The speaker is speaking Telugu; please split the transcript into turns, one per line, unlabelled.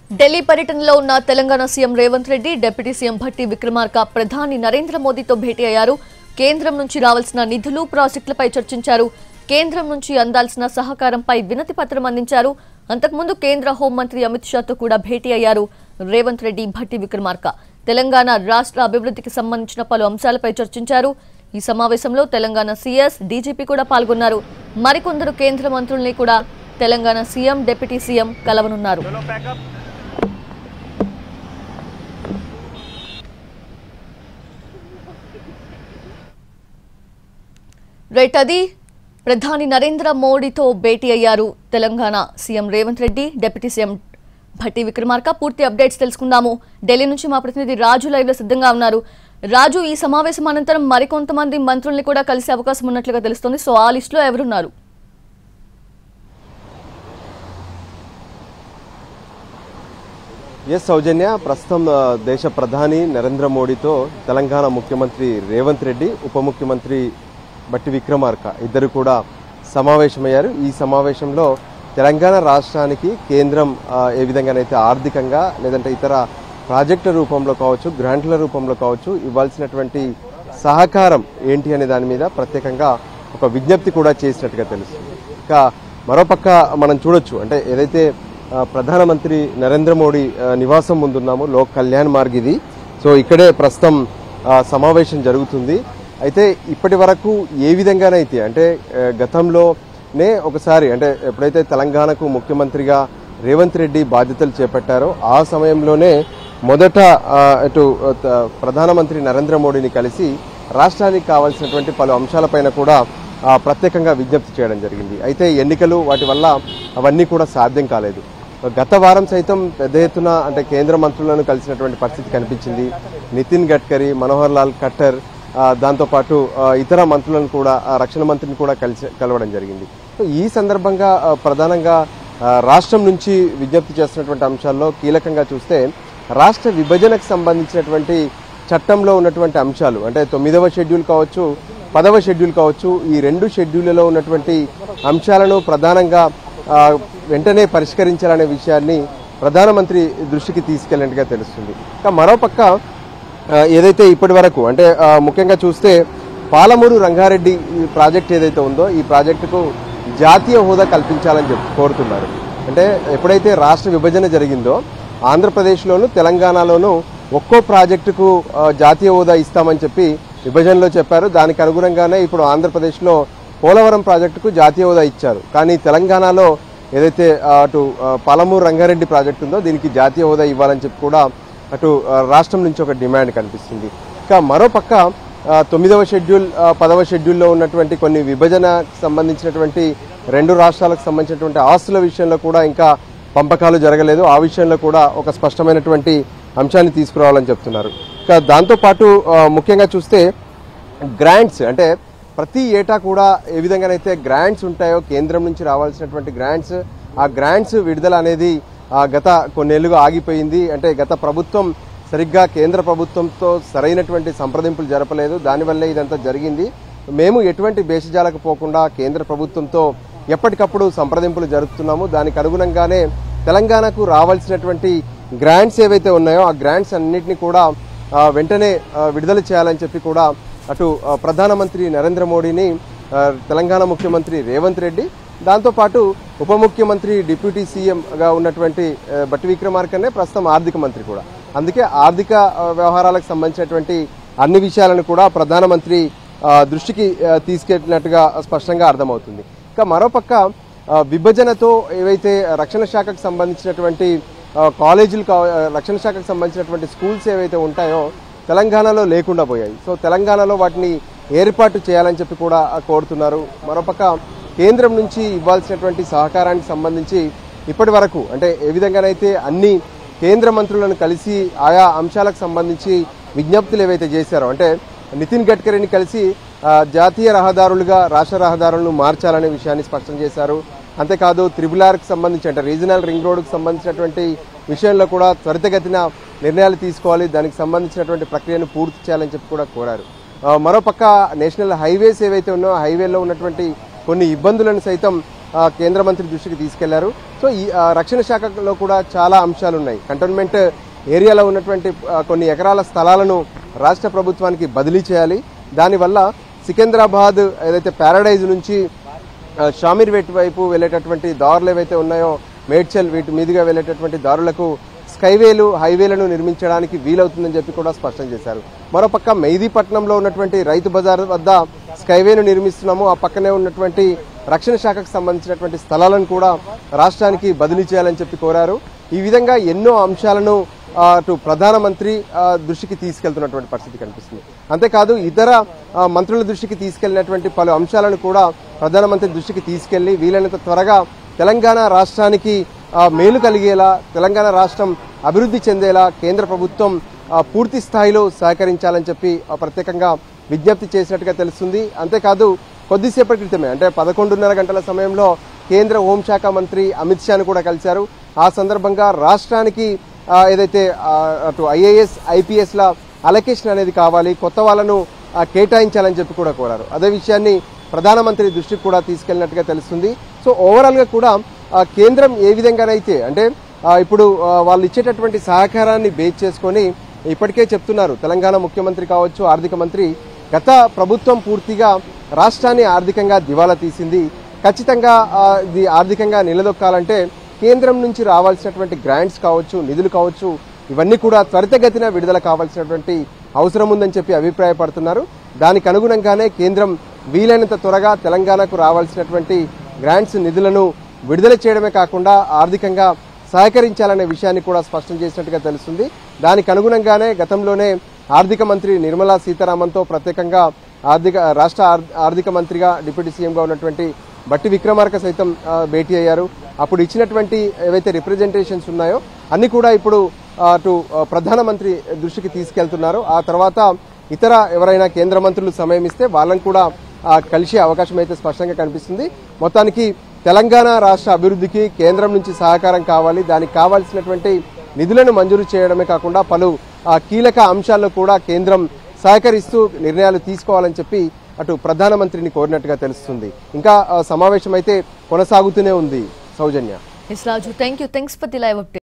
ఢిల్లీ పర్యటనలో ఉన్న Telangana CM Revanth Reddy deputy CM Bhatti Vikramarka ప్రధాని నరేంద్ర మోదీతో భేటీ అయ్యారు కేంద్రం నుంచి రావాల్సిన నిధులు ప్రాజెక్టులపై చర్చించారు కేంద్రం నుంచి అందాల్సిన సహకారంపై వినతి పత్రం అందించారు అంతకుముందు కేంద్ర హోంమంత్రి అమిత్ షాతో కూడా భేటీ అయ్యారు రేవంత్ రెడ్డి భట్టి విక్రమార్క తెలంగాణ రాష్ట్ర అభివృద్ధికి సంబంధించిన పలు అంశాలపై చర్చించారు ఈ సమావేశంలో తెలంగాణ సీఎస్ డీజీపీ కూడా పాల్గొన్నారు మరికొందరు కేంద్ర మంత్రుల్ని కూడా తెలంగాణ సీఎం డిప్యూటీ సీఎం కలవనున్నారు రైట్ అది ప్రధాని నరేంద్ర మోడీతో భేటీ అయ్యారు Telangana CM Revanth Reddy deputy CM Bhatti Vikramarka పూర్తి అప్డేట్స్ తెలుసుకుందాము ఢిల్లీ నుంచి మా ప్రతినిధి రాజు లైవ్ లో సిద్ధంగా ఉన్నారు రాజు ఈ సమావేశం అనంతరం మరికొంతమంది మంత్రుల్ని కూడా కలిసే అవకాశం ఉన్నట్లుగా తెలుస్తోంది సో ఆ లిస్టులో ఎవరున్నారు
ఎస్ సౌజన్య ప్రస్తుతం ఆ, దేశ ప్రధాని నరేంద్ర మోడీతో తెలంగాణ ముఖ్యమంత్రి రేవంత్ రెడ్డి ఉప ముఖ్యమంత్రి బట్టి విక్రమార్క ఇద్దరు కూడా సమావేశమయ్యారు ఈ సమావేశంలో తెలంగాణ రాష్ట్రానికి కేంద్రం ఆ, ఏ విధంగానైతే ఆర్థికంగా లేదంటే ఇతర ప్రాజెక్టుల రూపంలో కావచ్చు గ్రాంట్ల రూపంలో కావచ్చు ఇవ్వాల్సినటువంటి సహకారం ఏంటి అనే దాని మీద ప్రత్యేకంగా ఒక విజ్ఞప్తి కూడా చేసినట్టుగా తెలుస్తుంది ఇంకా మరోపక్క మనం చూడొచ్చు అంటే ఏదైతే ఆ, ప్రధానమంత్రి నరేంద్ర మోడీ ఆ, నివాసం ముందున్నాము లోక్ కళ్యాణ్ మార్గ్ ఇది సో ఇక్కడే ప్రస్తుతం ఆ, సమావేశం జరుగుతుంది అయితే ఇప్పటి వరకు ఏ విధంగానైతే అంటే ఆ, గతంలోనే ఒకసారి అంటే ఎప్పుడైతే తెలంగాణకు ముఖ్యమంత్రిగా రేవంత్ రెడ్డి బాధ్యతలు చేపట్టారో ఆ సమయంలోనే మొదట ఆ, ఇటు ఆ, త- ప్రధానమంత్రి నరేంద్ర మోడీని కలిసి రాష్ట్రానికి కావాల్సినటువంటి పలు అంశాలపైన కూడా ఆ, ప్రత్యేకంగా విజ్ఞప్తి చేయడం జరిగింది అయితే ఎన్నికలు వాటి వల్ల అవన్నీ కూడా సాధ్యం కాలేదు గత వారం సైతం పెద్ద ఎత్తున అంటే కేంద్ర మంత్రులను కలిసినటువంటి పరిస్థితి కనిపించింది నితిన్ గడ్కరీ మనోహర్ లాల్ ఖట్టర్ ఆ, దాంతోపాటు ఆ, ఇతర మంత్రులను కూడా ఆ, రక్షణ మంత్రిని కూడా కలిసి కలవడం జరిగింది సో ఈ సందర్భంగా ఆ, ప్రధానంగా ఆ, రాష్ట్రం నుంచి విజ్ఞప్తి చేస్తున్నటువంటి అంశాల్లో కీలకంగా చూస్తే రాష్ట్ర విభజనకు సంబంధించినటువంటి చట్టంలో ఉన్నటువంటి అంశాలు అంటే తొమ్మిదవ షెడ్యూల్ కావచ్చు పదవ షెడ్యూల్ కావచ్చు ఈ రెండు షెడ్యూళ్లలో ఉన్నటువంటి అంశాలను ప్రధానంగా ఆ, వెంటనే పరిష్కరించాలనే విషయాన్ని ప్రధానమంత్రి దృష్టికి తీసుకెళ్ళినట్టుగా తెలుస్తుంది ఇంకా మరోపక్క ఆ, ఏదైతే ఇప్పటి వరకు అంటే ఆ, ముఖ్యంగా చూస్తే పాలమూరు రంగారెడ్డి ఈ ప్రాజెక్ట్ ఏదైతే ఉందో ఈ ప్రాజెక్టుకు జాతీయ హోదా కల్పించాలని చెప్పి కోరుతున్నారు అంటే ఎప్పుడైతే రాష్ట్ర విభజన జరిగిందో ఆంధ్రప్రదేశ్లోను తెలంగాణలోను ఒక్కో ప్రాజెక్టుకు ఆ, జాతీయ హోదా ఇస్తామని చెప్పి విభజనలో చెప్పారు దానికి అనుగుణంగానే ఇప్పుడు ఆంధ్రప్రదేశ్లో పోలవరం ప్రాజెక్టుకు జాతీయ హోదా ఇచ్చారు కానీ తెలంగాణలో ఏదైతే ఆ, అటు ఆ, పాలమూరు రంగారెడ్డి ప్రాజెక్టు ఉందో దీనికి జాతీయ హోదా ఇవ్వాలని చెప్పి కూడా అటు ఆ, రాష్ట్రం నుంచి ఒక డిమాండ్ కనిపిస్తుంది ఇంకా మరోపక్క ఆ, తొమ్మిదవ షెడ్యూల్ ఆ, పదవ షెడ్యూల్లో ఉన్నటువంటి కొన్ని విభజనకు సంబంధించినటువంటి రెండు రాష్ట్రాలకు సంబంధించినటువంటి ఆస్తుల విషయంలో కూడా ఇంకా పంపకాలు జరగలేదు ఆ విషయంలో కూడా ఒక స్పష్టమైనటువంటి అంశాన్ని తీసుకురావాలని చెప్తున్నారు ఇంకా దాంతోపాటు ఆ, ముఖ్యంగా చూస్తే గ్రాంట్స్ అంటే ప్రతి ఏటా కూడా ఏ విధంగానైతే గ్రాంట్స్ ఉంటాయో కేంద్రం నుంచి రావాల్సినటువంటి గ్రాంట్స్ ఆ గ్రాంట్స్ విడుదల అనేది ఆ, గత కొన్నేళ్లుగా ఆగిపోయింది అంటే గత ప్రభుత్వం సరిగ్గా కేంద్ర ప్రభుత్వంతో సరైనటువంటి సంప్రదింపులు జరపలేదు దానివల్లే ఇదంతా జరిగింది మేము ఎటువంటి భేషజాలకు పోకుండా కేంద్ర ప్రభుత్వంతో ఎప్పటికప్పుడు సంప్రదింపులు జరుపుతున్నాము దానికి అనుగుణంగానే తెలంగాణకు రావాల్సినటువంటి గ్రాంట్స్ ఏవైతే ఉన్నాయో ఆ గ్రాంట్స్ అన్నింటినీ కూడా ఆ, వెంటనే ఆ, విడుదల చేయాలని చెప్పి కూడా అటు ఆ, ప్రధానమంత్రి నరేంద్ర మోడీని ఆ, తెలంగాణ ముఖ్యమంత్రి రేవంత్ రెడ్డి దాంతోపాటు ఉప ముఖ్యమంత్రి డిప్యూటీ సీఎంగా ఉన్నటువంటి ఆ, బట్టి విక్రమార్కనే ప్రస్తుతం ఆర్థిక మంత్రి కూడా అందుకే ఆర్థిక ఆ, వ్యవహారాలకు సంబంధించినటువంటి అన్ని విషయాలను కూడా ప్రధానమంత్రి ఆ, దృష్టికి ఆ, తీసుకెళ్ళినట్టుగా స్పష్టంగా అర్థమవుతుంది ఇంకా మరోపక్క ఆ, విభజనతో ఏవైతే రక్షణ శాఖకు సంబంధించినటువంటి ఆ, కాలేజీలు కా- ఆ, రక్షణ శాఖకు సంబంధించినటువంటి స్కూల్స్ ఏవైతే ఉంటాయో తెలంగాణలో లేకుండా పోయాయి సో తెలంగాణలో వాటిని ఏర్పాటు చేయాలని చెప్పి కూడా ఆ, కోరుతున్నారు మరోపక్క కేంద్రం నుంచి ఇవ్వాల్సినటువంటి సహకారానికి సంబంధించి ఇప్పటి వరకు అంటే ఏ విధంగానైతే అన్ని కేంద్ర మంత్రులను కలిసి ఆయా అంశాలకు సంబంధించి విజ్ఞప్తులు ఏవైతే చేశారో అంటే నితిన్ గడ్కరీని కలిసి ఆ, జాతీయ రహదారులుగా రాష్ట్ర రహదారులను మార్చాలనే విషయాన్ని స్పష్టం చేశారు అంతేకాదు త్రిబుల్ ఆర్కి సంబంధించి అంటే రీజనల్ రింగ్ రోడ్కు సంబంధించినటువంటి విషయంలో కూడా త్వరితగతిన నిర్ణయాలు తీసుకోవాలి దానికి సంబంధించినటువంటి ప్రక్రియను పూర్తి చేయాలని చెప్పి కూడా కోరారు ఆ, మరోపక్క నేషనల్ హైవేస్ ఏవైతే ఉన్నాయో హైవేలో ఉన్నటువంటి కొన్ని ఇబ్బందులను సైతం ఆ, కేంద్ర మంత్రి దృష్టికి తీసుకెళ్లారు సో ఈ ఆ, రక్షణ శాఖలో కూడా చాలా అంశాలు ఉన్నాయి కంటోన్మెంట్ ఏరియాలో ఉన్నటువంటి ఆ, కొన్ని ఎకరాల స్థలాలను రాష్ట్ర ప్రభుత్వానికి బదిలీ చేయాలి దానివల్ల సికింద్రాబాద్ ఏదైతే ప్యారడైజ్ నుంచి ఆ, షామీర్పేట వైపు వెళ్ళేటటువంటి దారులు ఏవైతే ఉన్నాయో మేడ్చల్ వీటి మీదుగా వెళ్ళేటటువంటి దారులకు స్కైవేలు హైవేలను నిర్మించడానికి వీలవుతుందని చెప్పి కూడా స్పష్టం చేశారు మరోపక్క మెహదీపట్నంలో ఉన్నటువంటి రైతు బజార్ వద్ద స్కైవేను నిర్మిస్తున్నాము ఆ పక్కనే ఉన్నటువంటి రక్షణ శాఖకు సంబంధించినటువంటి స్థలాలను కూడా రాష్ట్రానికి బదిలీ చేయాలని చెప్పి కోరారు ఈ విధంగా ఎన్నో అంశాలను ఆ, అటు ప్రధానమంత్రి ఆ, దృష్టికి తీసుకెళ్తున్నటువంటి పరిస్థితి కనిపిస్తుంది అంతేకాదు ఇతర ఆ, మంత్రుల దృష్టికి తీసుకెళ్లినటువంటి పలు అంశాలను కూడా ప్రధానమంత్రి దృష్టికి తీసుకెళ్లి వీలైనంత త్వరగా తెలంగాణ రాష్ట్రానికి ఆ, మేలు కలిగేలా తెలంగాణ రాష్ట్రం అభివృద్ధి చెందేలా కేంద్ర ప్రభుత్వం ఆ, పూర్తి స్థాయిలో సహకరించాలని చెప్పి ఆ, ప్రత్యేకంగా విజ్ఞప్తి చేసినట్టుగా తెలుస్తుంది అంతేకాదు కొద్దిసేపటి క్రితమే అంటే పదకొండున్నర గంటల సమయంలో కేంద్ర హోంశాఖ మంత్రి అమిత్ షాను కూడా కలిశారు ఆ సందర్భంగా రాష్ట్రానికి ఆ, ఏదైతే ఆ, అటు ఐఏఎస్ ఐపీఎస్ల అలొకేషన్ అనేది కావాలి కొత్త వాళ్ళను ఆ, కేటాయించాలని చెప్పి కూడా కోరారు అదే విషయాన్ని ప్రధానమంత్రి దృష్టికి కూడా తీసుకెళ్ళినట్టుగా తెలుస్తుంది సో ఓవరాల్గా కూడా ఆ, కేంద్రం ఏ విధంగానైతే అంటే ఆ, ఇప్పుడు ఆ, వాళ్ళు ఇచ్చేటటువంటి సహకారాన్ని బేస్ చేసుకొని ఇప్పటికే చెప్తున్నారు తెలంగాణ ముఖ్యమంత్రి కావచ్చు ఆర్థిక మంత్రి గత ప్రభుత్వం పూర్తిగా రాష్ట్రాన్ని ఆర్థికంగా దివాలా తీసింది ఖచ్చితంగా ఆ, ఇది ఆర్థికంగా నిలదొక్కాలంటే కేంద్రం నుంచి రావాల్సినటువంటి గ్రాంట్స్ కావచ్చు నిధులు కావచ్చు ఇవన్నీ కూడా త్వరితగతిన విడుదల కావాల్సినటువంటి అవసరం ఉందని చెప్పి అభిప్రాయపడుతున్నారు దానికి అనుగుణంగానే కేంద్రం వీలైనంత త్వరగా తెలంగాణకు రావాల్సినటువంటి గ్రాంట్స్ నిధులను విడుదల చేయడమే కాకుండా ఆర్థికంగా సహకరించాలనే విషయాన్ని కూడా స్పష్టం చేసినట్టుగా తెలుస్తుంది దానికి అనుగుణంగానే గతంలోనే ఆర్థిక మంత్రి నిర్మలా సీతారామన్తో ప్రత్యేకంగా ఆర్థిక రాష్ట్ర ఆర్- ఆర్థిక మంత్రిగా డిప్యూటీ సీఎంగా ఉన్నటువంటి బట్టి విక్రమార్క సైతం ఆ, భేటీ అయ్యారు అప్పుడు ఇచ్చినటువంటి ఏవైతే రిప్రజెంటేషన్స్ ఉన్నాయో అన్ని కూడా ఇప్పుడు ఆ, అటు ఆ, ప్రధానమంత్రి దృష్టికి తీసుకెళ్తున్నారు ఆ తర్వాత ఇతర ఎవరైనా కేంద్ర మంత్రులు సమయం ఇస్తే వాళ్ళని కూడా ఆ, కలిసే అవకాశం అయితే స్పష్టంగా కనిపిస్తుంది మొత్తానికి తెలంగాణ రాష్ట్ర అభివృద్ధికి కేంద్రం నుంచి సహకారం కావాలి దానికి కావాల్సినటువంటి నిధులను మంజూరు చేయడమే కాకుండా పలు ఆ, కీలక అంశాల్లో కూడా కేంద్రం సహకరిస్తూ నిర్ణయాలు తీసుకోవాలని చెప్పి అటు ప్రధానమంత్రిని కోరినట్టుగా తెలుస్తుంది ఇంకా ఆ, సమావేశం అయితే కొనసాగుతూనే ఉంది Soujanya
S Raju thank you thanks for the live update